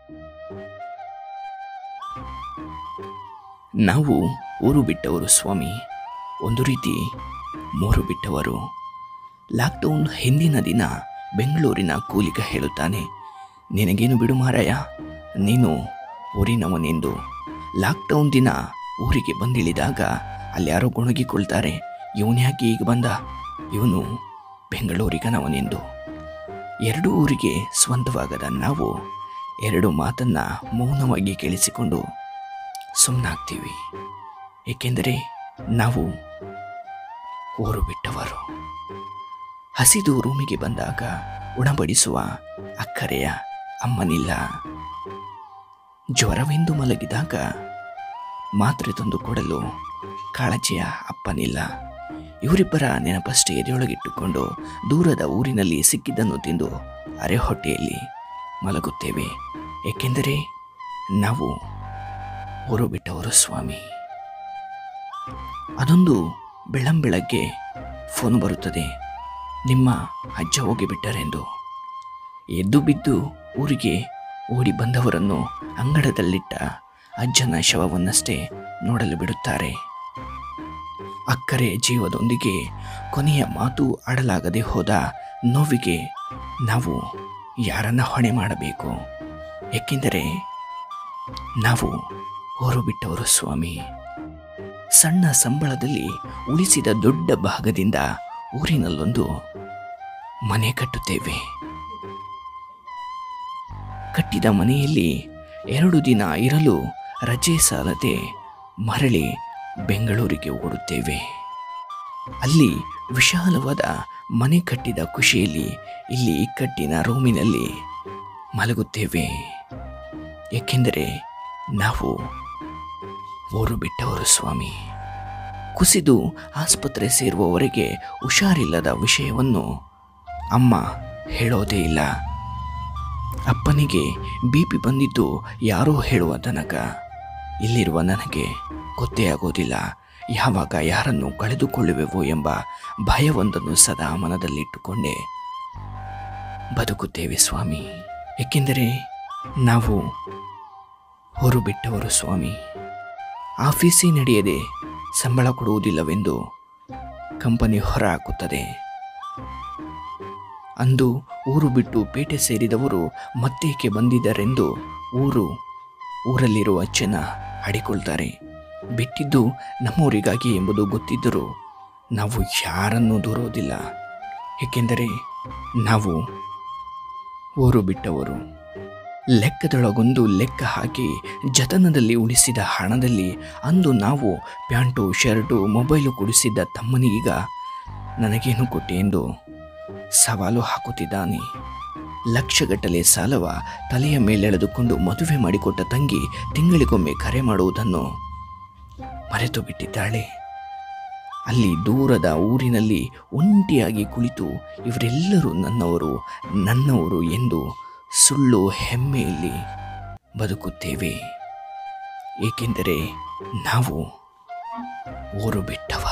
ನಾವು ಊರು ಬಿಟ್ಟವರು ಸ್ವಾಮಿ ಒಂದು ರೀತಿ ಮೂರು ಬಿಟ್ಟವರು ಲಾಕ್ಡೌನ್ ಹಿಂದಿನ ದಿನ ಬೆಂಗಳೂರಿನ ಕೂಲಿಗ ಹೇಳುತ್ತಾನೆ ನಿನಗೇನು ಬಿಡು ಮಾರಾಯ ನೀನು ಊರಿನವನೆಂದು ಲಾಕ್ಡೌನ್ ದಿನ ಊರಿಗೆ ಬಂದಿಳಿದಾಗ ಅಲ್ಯಾರೋ ಗೊಣಗಿಕೊಳ್ತಾರೆ ಇವನು ಯಾಕೆ ಈಗ ಬಂದ ಇವನು ಬೆಂಗಳೂರಿಗನವನೆಂದು ಎರಡು ಊರಿಗೆ ಸ್ವಂತವಾಗದ ನಾವು ಎರಡು ಮಾತನ್ನ ಮೌನವಾಗಿ ಕೇಳಿಸಿಕೊಂಡು ಸುಮ್ಮನಾಗ್ತೀವಿ ಏಕೆಂದರೆ ನಾವು ಊರು ಬಿಟ್ಟವರು ಹಸಿದು ರೂಮಿಗೆ ಬಂದಾಗ ಉಣಬಡಿಸುವ ಅಕ್ಕರೆಯ ಅಮ್ಮನಿಲ್ಲ ಜ್ವರವೆಂದು ಮಲಗಿದಾಗ ಮಾತ್ರೆ ತಂದು ಕೊಡಲು ಕಾಳಜಿಯ ಅಪ್ಪನಿಲ್ಲ ಇವರಿಬ್ಬರ ನೆನಪಷ್ಟೇ ಎದೆಯೊಳಗಿಟ್ಟುಕೊಂಡು ದೂರದ ಊರಿನಲ್ಲಿ ಸಿಕ್ಕಿದ್ದನ್ನು ತಿಂದು ಅರೆ ಹೊಟ್ಟೆಯಲ್ಲಿ ಮಲಗುತ್ತೇವೆ ಏಕೆಂದರೆ ನಾವು ಊರು ಬಿಟ್ಟವರು ಸ್ವಾಮಿ ಅದೊಂದು ಬೆಳ್ಳಂಬೆಳಗ್ಗೆ ಫೋನ್ ಬರುತ್ತದೆ ನಿಮ್ಮ ಅಜ್ಜ ಹೋಗಿಬಿಟ್ಟರೆಂದು ಎದ್ದು ಬಿದ್ದು ಊರಿಗೆ ಓಡಿ ಬಂದವರನ್ನು ಅಂಗಡದಲ್ಲಿಟ್ಟ ಅಜ್ಜನ ಶವವನ್ನಷ್ಟೇ ನೋಡಲು ಬಿಡುತ್ತಾರೆ ಅಕ್ಕರೆ ಜೀವದೊಂದಿಗೆ ಕೊನೆಯ ಮಾತು ಆಡಲಾಗದೆ ಹೋದ ನೋವಿಗೆ ನಾವು ಯಾರನ್ನ ಹೊಣೆ ಮಾಡಬೇಕು ಏಕೆಂದರೆ ನಾವು ಊರು ಬಿಟ್ಟವರು ಸ್ವಾಮಿ ಸಣ್ಣ ಸಂಬಳದಲ್ಲಿ ಉಳಿಸಿದ ದೊಡ್ಡ ಭಾಗದಿಂದ ಊರಿನಲ್ಲೊಂದು ಮನೆ ಕಟ್ಟುತ್ತೇವೆ ಕಟ್ಟಿದ ಮನೆಯಲ್ಲಿ ಎರಡು ದಿನ ಇರಲು ರಜೆ ಸಾಲದೆ ಮರಳಿ ಬೆಂಗಳೂರಿಗೆ ಓಡುತ್ತೇವೆ ಅಲ್ಲಿ ವಿಶಾಲವಾದ ಮನೆ ಕಟ್ಟಿದ ಖುಷಿಯಲ್ಲಿ ಇಲ್ಲಿ ಇಕ್ಕಟ್ಟಿನ ರೂಮಿನಲ್ಲಿ ಮಲಗುತ್ತೇವೆ ಏಕೆಂದರೆ ನಾವು ಊರು ಬಿಟ್ಟವರು ಸ್ವಾಮಿ ಕುಸಿದು ಆಸ್ಪತ್ರೆ ಸೇರುವವರೆಗೆ ಹುಷಾರಿಲ್ಲದ ವಿಷಯವನ್ನು ಅಮ್ಮ ಹೇಳೋದೇ ಇಲ್ಲ ಅಪ್ಪನಿಗೆ ಬಿ ಪಿ ಬಂದಿದ್ದು ಯಾರೋ ಹೇಳುವ ತನಕ ಇಲ್ಲಿರುವ ನನಗೆ ಗೊತ್ತೇ ಆಗೋದಿಲ್ಲ ಯಾವಾಗ ಯಾರನ್ನು ಕಳೆದುಕೊಳ್ಳುವೆವೋ ಎಂಬ ಭಯವೊಂದನ್ನು ಸದಾ ಮನದಲ್ಲಿಟ್ಟುಕೊಂಡೇ ಬದುಕುತ್ತೇವೆ ಸ್ವಾಮಿ ಏಕೆಂದರೆ ನಾವು ಹೊರು ಬಿಟ್ಟವರು ಸ್ವಾಮಿ ಆಫೀಸೇ ನಡೆಯದೆ ಸಂಬಳ ಕೊಡುವುದಿಲ್ಲವೆಂದು ಕಂಪನಿ ಹೊರ ಹಾಕುತ್ತದೆ ಅಂದು ಊರು ಬಿಟ್ಟು ಪೇಟೆ ಸೇರಿದವರು ಮತ್ತೇಕೆ ಬಂದಿದ್ದರೆಂದು ಊರು ಊರಲ್ಲಿರುವ ಜನ ಆಡಿಕೊಳ್ತಾರೆ ಬಿಟ್ಟಿದ್ದು ನಮ್ಮೂರಿಗಾಗಿ ಎಂಬುದು ಗೊತ್ತಿದ್ದರೂ ನಾವು ಯಾರನ್ನೂ ದೂರೋದಿಲ್ಲ ಏಕೆಂದರೆ ನಾವು ಊರು ಬಿಟ್ಟವರು ಲೆಕ್ಕದೊಳಗೊಂದು ಲೆಕ್ಕ ಹಾಕಿ ಜತನದಲ್ಲಿ ಉಳಿಸಿದ ಹಣದಲ್ಲಿ ಅಂದು ನಾವು ಪ್ಯಾಂಟು ಶರ್ಟು ಮೊಬೈಲು ಕೊಡಿಸಿದ್ದ ತಮ್ಮನಿಗೀಗ ನನಗೇನು ಕೊಟ್ಟೆ ಎಂದು ಸವಾಲು ಹಾಕುತ್ತಿದ್ದಾನೆ ಲಕ್ಷಗಟ್ಟಲೆ ಸಾಲವ ತಲೆಯ ಮೇಲೆಳೆದುಕೊಂಡು ಮದುವೆ ಮಾಡಿಕೊಟ್ಟ ತಂಗಿ ತಿಂಗಳಿಗೊಮ್ಮೆ ಕರೆ ಮಾಡುವುದನ್ನು ಮರೆತು ಬಿಟ್ಟಿದ್ದಾಳೆ ಅಲ್ಲಿ ದೂರದ ಊರಿನಲ್ಲಿ ಒಂಟಿಯಾಗಿ ಕುಳಿತು ಇವರೆಲ್ಲರೂ ನನ್ನವರು ನನ್ನವರು ಎಂದು ಸುಳ್ಳು ಹೆಮ್ಮೆಯಲ್ಲಿ ಬದುಕುತ್ತೇವೆ ಏಕೆಂದರೆ ನಾವು ಊರು ಬಿಟ್ಟವರು